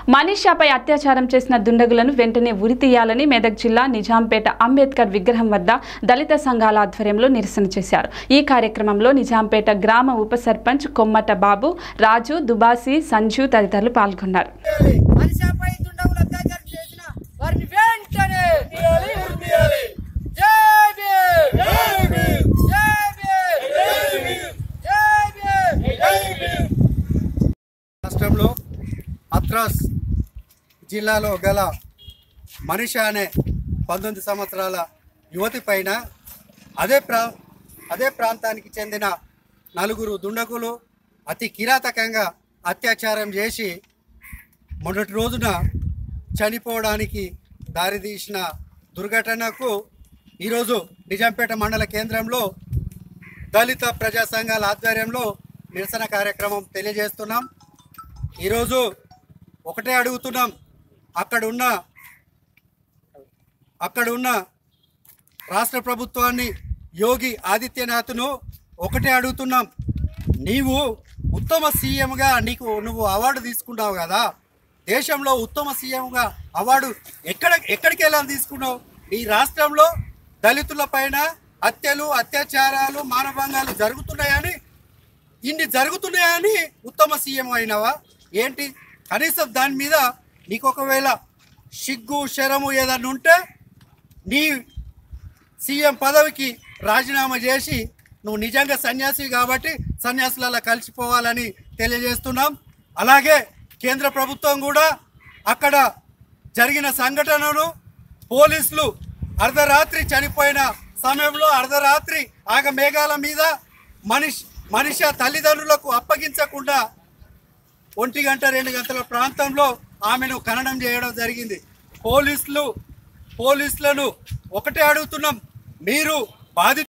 మనీషాపై అత్యాచారం చేసిన దుండగులను వెంటనే ఉరితీయాలని మెదక్ జిల్లా నిజాంపేట అంబేద్కర్ విగ్రహం వద్ద దళిత సంఘాల ఆధ్వర్యంలో నిరసన చేశారు ఈ కార్యక్రమంలో నిజాంపేట గ్రామ ఉప సర్పంచ్ కొమ్మట బాబు రాజు దుబాసి సంజు తదితరులు పాల్గొన్నారు మనిషిపై దుండగులు అత్యాచారం చేసిన వారిని వెంటనే జై భీమ్! జై భీమ్! జై భీమ్! రాష్ట్రంలో అత్రాస్ జిల్లాలో గల మనిష అనే పంతొమ్మిది సంవత్సరాల యువతి పైన అదే ప్రా అదే ప్రాంతానికి చెందిన నలుగురు దుండగులు అతి కిరాతకంగా అత్యాచారం చేసి మొన్నటి రోజున చనిపోవడానికి దారితీసిన దుర్ఘటనకు ఈరోజు నిజాంపేట మండల కేంద్రంలో దళిత ప్రజా సంఘాల ఆధ్వర్యంలో నిరసన కార్యక్రమం తెలియజేస్తున్నాం ఈరోజు ఒకటే అడుగుతున్నాం అక్కడున్న అక్కడున్న రాష్ట్ర ప్రభుత్వాన్ని యోగి ఆదిత్యనాథ్ను ఒకటే అడుగుతున్నాం నీవు ఉత్తమ సీఎంగా నీకు నువ్వు అవార్డు తీసుకున్నావు కదా దేశంలో ఉత్తమ సీఎంగా అవార్డు ఎక్కడ ఎక్కడికి వెళ్ళాలి తీసుకున్నావు ఈ రాష్ట్రంలో దళితుల పైన హత్యలు అత్యాచారాలు మానభంగాలు జరుగుతున్నాయని ఇన్ని జరుగుతున్నాయని ఉత్తమ సీఎం అయినవా ఏంటి కనీసం దాని మీద నీకు ఒకవేళ సిగ్గు శరము ఏదన్నా ఉంటే నీ సీఎం పదవికి రాజీనామా చేసి నువ్వు నిజంగా సన్యాసి కాబట్టి సన్యాసులలో కలిసిపోవాలని తెలియజేస్తున్నాం అలాగే కేంద్ర ప్రభుత్వం కూడా అక్కడ జరిగిన సంఘటనలు పోలీసులు అర్ధరాత్రి చనిపోయిన సమయంలో అర్ధరాత్రి ఆగ మేఘాల మీద మనిషి మనిషి తల్లిదండ్రులకు అప్పగించకుండా ఒంటి గంట రెండు గంటల ప్రాంతంలో ఆమెను ఖననం చేయడం జరిగింది పోలీసులు పోలీసులను ఒకటే అడుగుతున్నాం మీరు బాధితులు